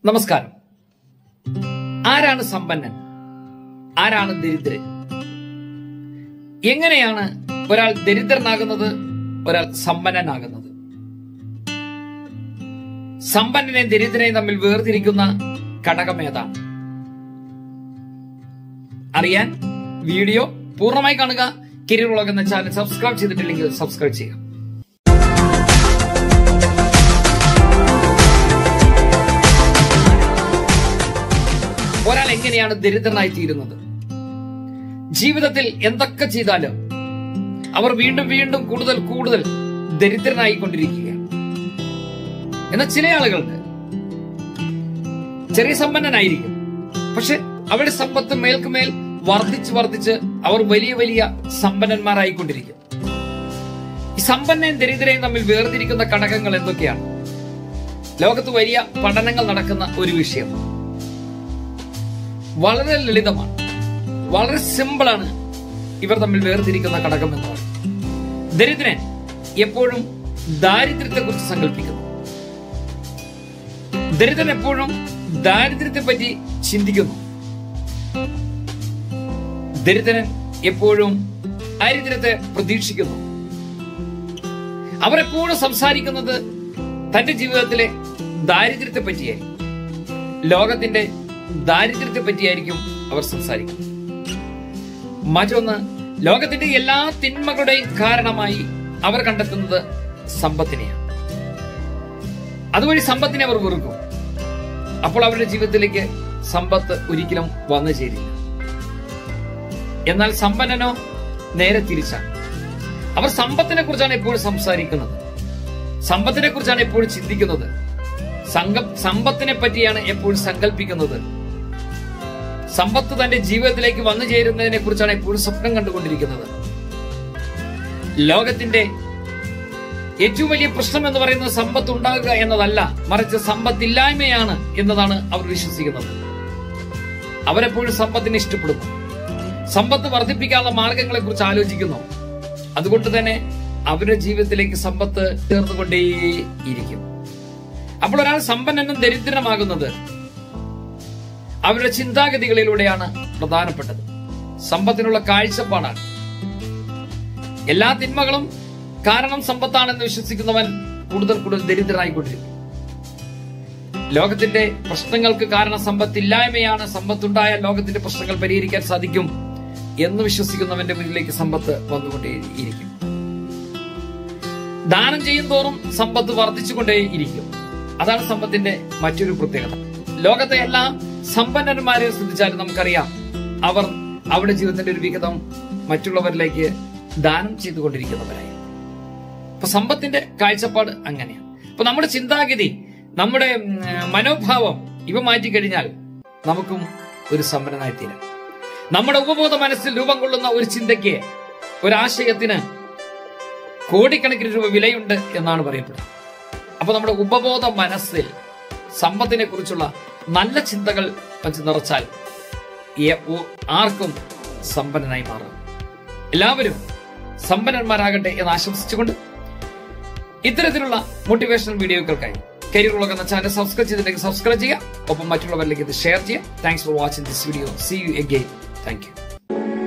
നമസ്കാരം ആരാണ് സമ്പന്നൻ ആരാണ് ദരിദ്രൻ എങ്ങനെയാണ് ഒരാൾ ദരിദ്രനാകുന്നത് ഒരാൾ സമ്പന്നനാകുന്നത് സമ്പന്നനെ ദരിദ്രനെയും തമ്മിൽ വേർതിരിക്കുന്ന ഘടകം ഏതാണ് അറിയാൻ വീഡിയോ പൂർണ്ണമായി കാണുക കരിയർ വ്ളോഗ് എന്ന ചാനൽ സബ്സ്ക്രൈബ് ചെയ്തിട്ടില്ലെങ്കിൽ സബ്സ്ക്രൈബ് ചെയ്യുക ഒരാൾ എങ്ങനെയാണ് ദരിദ്രനായി തീരുന്നത് ജീവിതത്തിൽ എന്തൊക്കെ ചെയ്താലും അവർ വീണ്ടും വീണ്ടും കൂടുതൽ കൂടുതൽ ദരിദ്രനായി കൊണ്ടിരിക്കുകയാണ് എന്നാൽ ചില ആളുകൾക്ക് ചെറിയ സമ്പന്നനായിരിക്കും പക്ഷെ അവരുടെ സമ്പത്ത് മേൽക്കുമേൽ വർദ്ധിച്ച് വർദ്ധിച്ച് അവർ വലിയ വലിയ സമ്പന്നന്മാരായിക്കൊണ്ടിരിക്കും ഈ സമ്പന്നയും ദരിദ്രയും തമ്മിൽ വേർതിരിക്കുന്ന ഘടകങ്ങൾ എന്തൊക്കെയാണ് ലോകത്ത് വലിയ പഠനങ്ങൾ നടക്കുന്ന ഒരു വിഷയം വളരെ ലളിതമാണ് വളരെ സിമ്പിളാണ് ഇവർ തമ്മിൽ വേർതിരിക്കുന്ന ഘടകം എന്ന് പറയുന്നത് ദരിദ്രൻ എപ്പോഴും ദാരിദ്ര്യത്തെ കുറിച്ച് സങ്കല്പിക്കുന്നു ദരിദ്രൻ എപ്പോഴും ദാരിദ്ര്യത്തെ പറ്റി ചിന്തിക്കുന്നു ദരിദ്രൻ എപ്പോഴും ദാരിദ്ര്യത്തെ പ്രതീക്ഷിക്കുന്നു അവർ എപ്പോഴും സംസാരിക്കുന്നത് തന്റെ ജീവിതത്തിലെ ദാരിദ്ര്യത്തെ പറ്റിയായിരിക്കും ലോകത്തിന്റെ ദാരിദ്ര്യത്തെ പറ്റിയായിരിക്കും അവർ സംസാരിക്കുന്നത് മറ്റൊന്ന് ലോകത്തിന്റെ എല്ലാ തിന്മകളുടെയും കാരണമായി അവർ കണ്ടെത്തുന്നത് സമ്പത്തിനെയാണ് അതുവഴി സമ്പത്തിനെ അവർ വെറുക്കും അപ്പോൾ അവരുടെ ജീവിതത്തിലേക്ക് സമ്പത്ത് ഒരിക്കലും വന്നു ചേരില്ല എന്നാൽ സമ്പന്നനോ നേരെ തിരിച്ചാണ് അവർ സമ്പത്തിനെ കുറിച്ചാണ് എപ്പോഴും സംസാരിക്കുന്നത് സമ്പത്തിനെ കുറിച്ചാണ് എപ്പോഴും ചിന്തിക്കുന്നത് സംഘ സമ്പത്തിനെ പറ്റിയാണ് എപ്പോഴും സങ്കല്പിക്കുന്നത് സമ്പത്ത് തന്റെ ജീവിതത്തിലേക്ക് വന്നു ചേരുന്നതിനെ കുറിച്ചാണ് എപ്പോഴും സ്വപ്നം കണ്ടുകൊണ്ടിരിക്കുന്നത് ലോകത്തിന്റെ ഏറ്റവും വലിയ പ്രശ്നം എന്ന് പറയുന്നത് സമ്പത്ത് ഉണ്ടാകുക എന്നതല്ല മറിച്ച് സമ്പത്തില്ലായ്മയാണ് എന്നതാണ് അവർ വിശ്വസിക്കുന്നത് അവരെപ്പോഴും സമ്പത്തിനെ ഇഷ്ടപ്പെടുന്നു സമ്പത്ത് വർദ്ധിപ്പിക്കാനുള്ള മാർഗങ്ങളെ കുറിച്ച് ആലോചിക്കുന്നു അതുകൊണ്ട് തന്നെ അവരുടെ ജീവിതത്തിലേക്ക് സമ്പത്ത് ചേർന്നുകൊണ്ടേയിരിക്കും അപ്പോൾ ഒരാൾ സമ്പന്നനും ദരിദ്രനുമാകുന്നത് അവരുടെ ചിന്താഗതികളിലൂടെയാണ് പ്രധാനപ്പെട്ടത് സമ്പത്തിനുള്ള കാഴ്ചപ്പാടാണ് എല്ലാ തിന്മകളും കാരണം സമ്പത്താണെന്ന് വിശ്വസിക്കുന്നവൻ കൂടുതൽ കൂടുതൽ ദരിദ്രനായിക്കൊണ്ടിരിക്കും ലോകത്തിന്റെ പ്രശ്നങ്ങൾക്ക് കാരണം സമ്പത്തില്ലായ്മയാണ് സമ്പത്തുണ്ടായ ലോകത്തിന്റെ പ്രശ്നങ്ങൾ പരിഹരിക്കാൻ സാധിക്കും എന്ന് വിശ്വസിക്കുന്നവന്റെ മുന്നിലേക്ക് സമ്പത്ത് വന്നുകൊണ്ടേയിരിക്കും ദാനം ചെയ്യും തോറും സമ്പത്ത് വർദ്ധിച്ചുകൊണ്ടേയിരിക്കും അതാണ് സമ്പത്തിന്റെ മറ്റൊരു പ്രത്യേകത ലോകത്തെ എല്ലാ സമ്പന്നന്മാരെ ശ്രദ്ധിച്ചാലും നമുക്കറിയാം അവർ അവരുടെ ജീവിതത്തിന്റെ ഒരു വിഹിതം മറ്റുള്ളവരിലേക്ക് ദാനം ചെയ്തുകൊണ്ടിരിക്കുന്നവരായി അപ്പൊ സമ്പത്തിന്റെ കാഴ്ചപ്പാട് അങ്ങനെയാണ് അപ്പൊ നമ്മുടെ ചിന്താഗതി നമ്മുടെ ഉം, മനോഭാവം ഇവ മാറ്റിക്കഴിഞ്ഞാൽ നമുക്കും ഒരു സമ്പന്നനായി തീരാം നമ്മുടെ ഉപബോധ മനസ്സിൽ രൂപം കൊള്ളുന്ന ഒരു ചിന്തയ്ക്ക് ഒരാശയത്തിന് കോടിക്കണക്കിന് രൂപ വിലയുണ്ട് എന്നാണ് പറയപ്പെടുന്നത് അപ്പൊ നമ്മുടെ ഉപബോധ മനസ്സിൽ സമ്പത്തിനെ കുറിച്ചുള്ള നല്ല ചിന്തകൾ വച്ച് നിറച്ചാൽ ഏ- ഓ- ആർക്കും സമ്പന്നനായി മാറാം എല്ലാവരും സമ്പന്നന്മാരാകട്ടെ എന്ന് ആശംസിച്ചുകൊണ്ട് ഇത്തരത്തിലുള്ള മോട്ടിവേഷണൽ വീഡിയോകൾക്കായി കരിയർ വ്ളോഗ് എന്ന ചാനൽ സബ്സ്ക്രൈബ് ചെയ്തിട്ടുണ്ടെങ്കിൽ സബ്സ്ക്രൈബ് ചെയ്യുക ഒപ്പം മറ്റുള്ളവരിലേക്ക് ഇത് ഷെയർ ചെയ്യുക thanks for watching this video see you again thank U